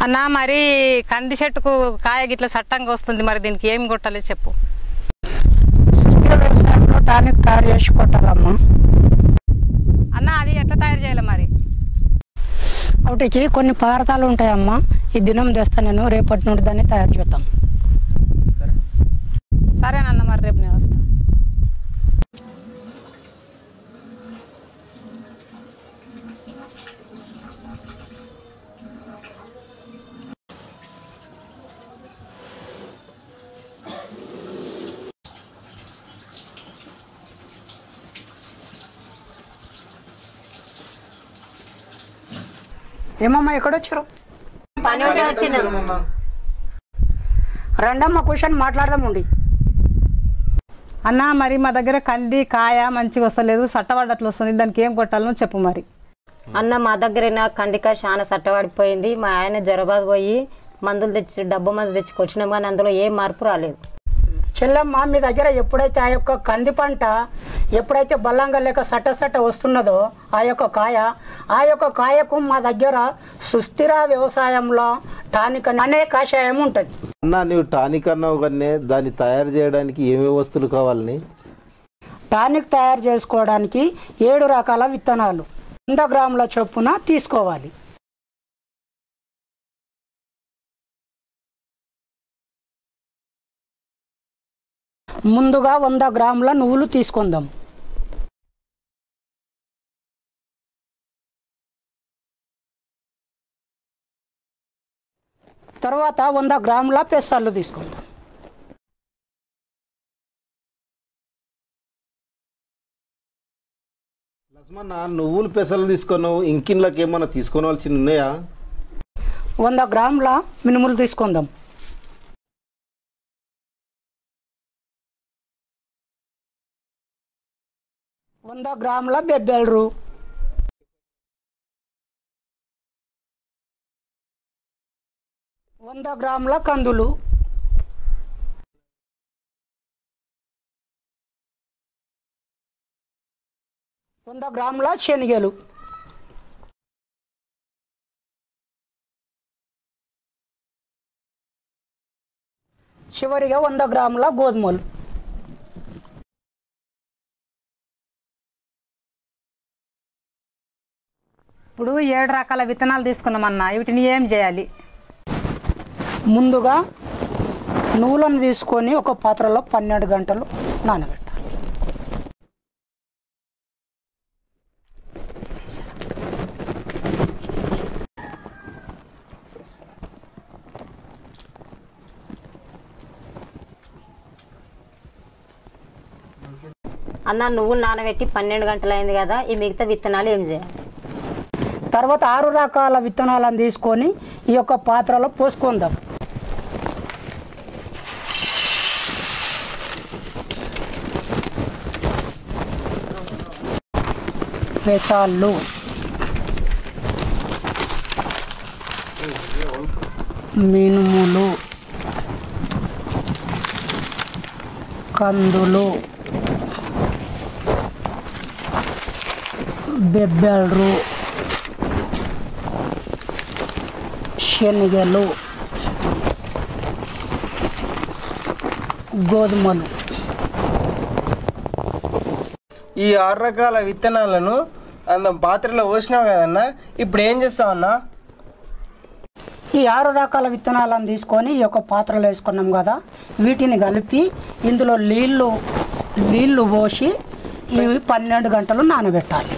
అన్న మరి కంది చెట్టుకు కాయ గిట్ల సట్టంగా వస్తుంది మరి దీనికి ఏం కొట్టాలి చెప్పు సుస్థిర వ్యవసాయంలో టానిక్ తయారు చేసి కొట్టాలమ్మా అన్న అది ఎట్లా తయారు చేయాలి మరి వాటికి కొన్ని పదార్థాలు ఉంటాయమ్మా ఈ దినం తెస్తా నేను రేపటి నుండి దాన్ని తయారు చేద్దాం సరేనన్న మరి రేపు నేను వస్తా ఏమమ్మా ఎక్కడొచ్చారు రండమ్మా క్వశ్చన్ మాట్లాడదామండి అన్న మరి మా దగ్గర కంది కాయ మంచిగా వస్తలేదు సట్టబడ్డట్లు వస్తుంది దానికి ఏం కొట్టాలో చెప్పు మరి అన్న మా దగ్గర కందికాయ చాలా సట్టబడిపోయింది మా ఆయన జరబాద్ పోయి మందులు తెచ్చి డబ్బు మందులు తెచ్చి కొచ్చినాం కానీ అందులో ఏ మార్పు రాలేదు చెల్లమ్మ మీ దగ్గర ఎప్పుడైతే ఆ యొక్క కంది పంట ఎప్పుడైతే బల్లంగా లేక సట్ట సట్ట వస్తున్నదో ఆ యొక్క కాయ ఆ యొక్క కాయకు మా దగ్గర సుస్థిర వ్యవసాయంలో టానిక్ అని అనే కషాయం ఉంటుంది అన్న నువ్వు టానిక్ అన్నావు కానీ దాన్ని తయారు చేయడానికి ఏమేమి వస్తువులు కావాలని టానిక్ తయారు చేసుకోవడానికి ఏడు రకాల విత్తనాలు వంద గ్రాముల చొప్పున తీసుకోవాలి ముందుగా వంద గ్రాముల నువ్వులు తీసుకుందాం తర్వాత వంద గ్రాముల పెసర్లు తీసుకుందాం లక్ష్మణ నువ్వులు పెసలు తీసుకున్నావు ఇంకిన్లకి ఏమన్నా తీసుకోవాల్సి ఉన్నాయా వంద గ్రాముల మినుములు తీసుకుందాం వంద గ్రాముల బెబ్బెలరు వంద గ్రాముల కందులు వంద గ్రాముల శనగలు చివరిగా వంద గ్రాముల గోధుమలు ఇప్పుడు ఏడు రకాల విత్తనాలు తీసుకున్నామన్న వీటిని ఏం చేయాలి ముందుగా నువ్వులను తీసుకొని ఒక పాత్రలో పన్నెండు గంటలు నానబెట్టాలి అన్న నువ్వులు నానబెట్టి పన్నెండు గంటలు అయింది కదా ఈ మిగతా విత్తనాలు ఏం చేయాలి తర్వాత ఆరు రకాల విత్తనాలను తీసుకొని ఈ యొక్క పాత్రలో పోసుకుందాం పెసాళ్ళు మినుములు కందులు బెబ్బెళ్ళు శనగలు గోధుమలు ఈ ఆరు రకాల విత్తనాలను అందం పాత్రలో పోసినావు కదన్నా ఇప్పుడు ఏం చేస్తావు అన్నా ఈ ఆరు రకాల విత్తనాలను తీసుకొని ఈ యొక్క పాత్రలో వేసుకున్నాం కదా వీటిని కలిపి ఇందులో నీళ్ళు నీళ్లు పోసి ఇవి పన్నెండు గంటలు నానబెట్టాలి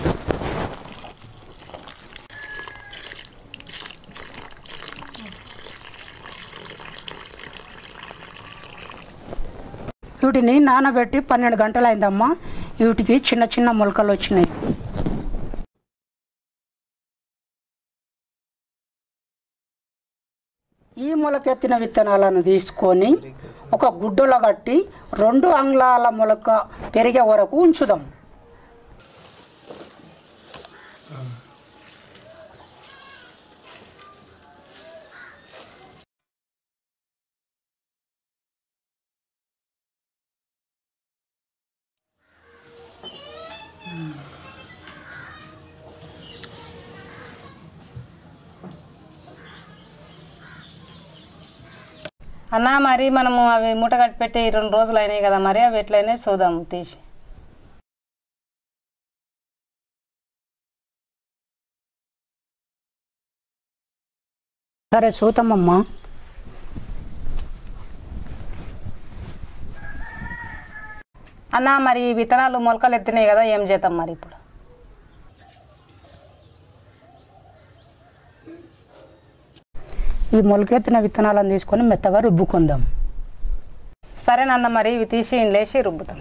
వీటిని నానబెట్టి పన్నెండు గంటలు అయిందమ్మా వీటికి చిన్న చిన్న మొలకలు వచ్చినాయి ఈ మొలకెత్తిన విత్తనాలను తీసుకొని ఒక గుడ్డలో కట్టి రెండు అంగుళాల మొలక పెరిగే వరకు ఉంచుదాం అన్న మరి మనము అవి మూట కట్టి పెట్టి రెండు రోజులు అయినాయి కదా మరి అవి ఎట్లయినాయి చూద్దాం తీసి సరే చూతామమ్మా అన్న మరి ఈ విత్తనాలు మొలకలు ఎత్తినాయి కదా ఏం చేద్దాం మరి ఇప్పుడు ఈ మొలకెత్తిన విత్తనాలను తీసుకొని మెత్తగా రుబ్బుకుందాం సరేనన్న మరి ఇవి తీసి లేచి రుబ్బుతాం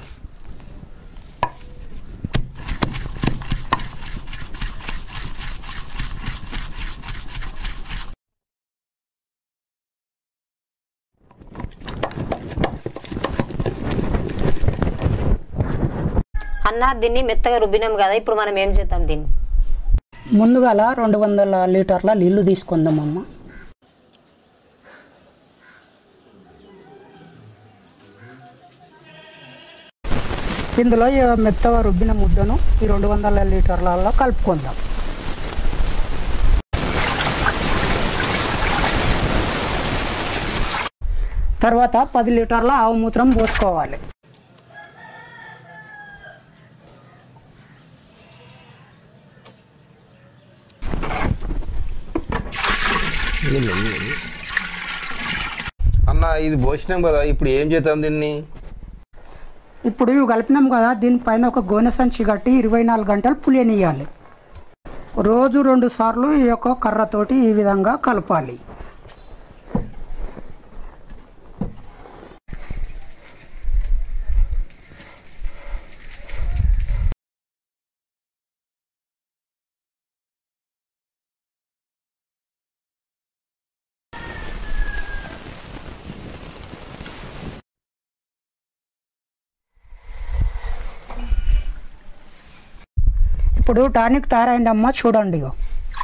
అన్న దీన్ని మెత్తగా రుబ్బినాం కదా ఇప్పుడు మనం ఏం చేద్దాం దీన్ని ముందుగాల రెండు వందల లీటర్ల నీళ్లు తీసుకుందామమ్మ ఇందులో ఈ మెత్తగా రుబ్బిన ముద్దను ఈ రెండు వందల లీటర్లలో కలుపుకుందాం తర్వాత పది లీటర్ల ఆవు మూత్రం పోసుకోవాలి అన్న ఇది పోసినాం కదా ఇప్పుడు ఏం చేద్దాం దీన్ని ఇప్పుడు ఇవి కలిపినాం కదా దీనిపైన ఒక గోనె సంచి కట్టి ఇరవై నాలుగు గంటలు పులియనియాలి రోజు రెండు సార్లు ఈ యొక్క కర్రతోటి ఈ విధంగా కలపాలి ఇప్పుడు టానిక్ తయారైందమ్మా చూడండి ఇగో.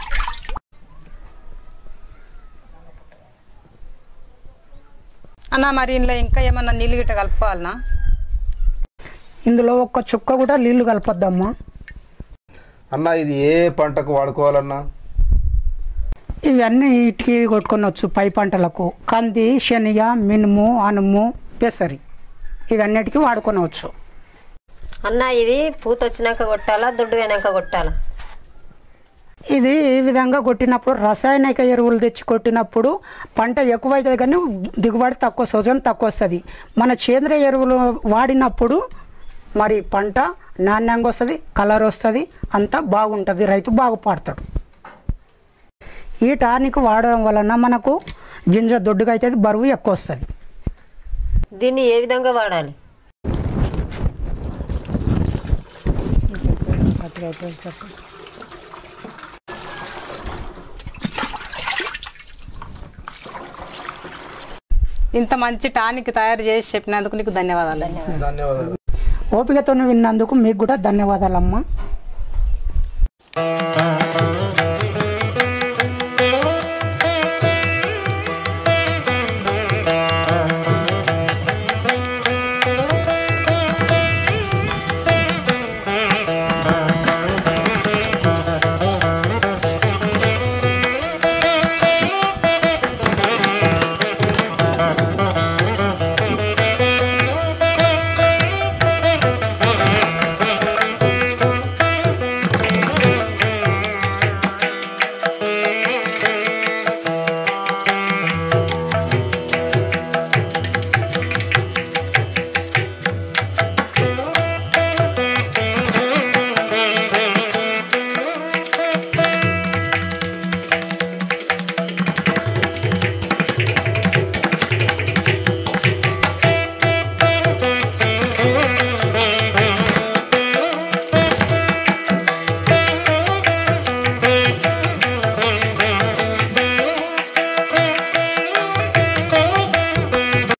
అన్న మరి ఇందులో ఇంకా ఏమన్నా నీళ్ళు గిట్ట కలుపుకోవాలనా ఇందులో ఒక్క చుక్క కూడా నీళ్లు కలపొద్దమ్మా అన్న ఇది ఏ పంటకు వాడుకోవాలన్నా ఇవన్నీ ఇటుకి కొట్టుకొనొచ్చు పై పంటలకు కంది శనగ మినుము అనుము పెసరి ఇవన్నిటికీ వాడుకొనవచ్చు అన్న ఇది పూత వచ్చినాక కొట్టాలా దొడ్డు అయినాక కొట్టాలా ఇది ఈ విధంగా కొట్టినప్పుడు రసాయనిక ఎరువులు తెచ్చి కొట్టినప్పుడు పంట ఎక్కువైతుంది కానీ దిగుబడి తక్కువ సోజన్ తక్కువ వస్తుంది మన సేంద్రియ ఎరువులు వాడినప్పుడు మరి పంట నాణ్యంగా వస్తుంది కలర్ వస్తుంది అంతా బాగుంటుంది రైతు బాగుపడతాడు ఈ టానిక్ వాడడం వలన మనకు గింజ దొడ్డుగా అవుతుంది బరువు ఎక్కువ వస్తుంది దీన్ని ఏ విధంగా వాడాలి ఇంత మంచి టానిక్ తయారు చేసి చెప్పినందుకు నీకు ధన్యవాదాలు ధన్యవాదాలు ఓపికతో విన్నందుకు మీకు కూడా ధన్యవాదాలమ్మా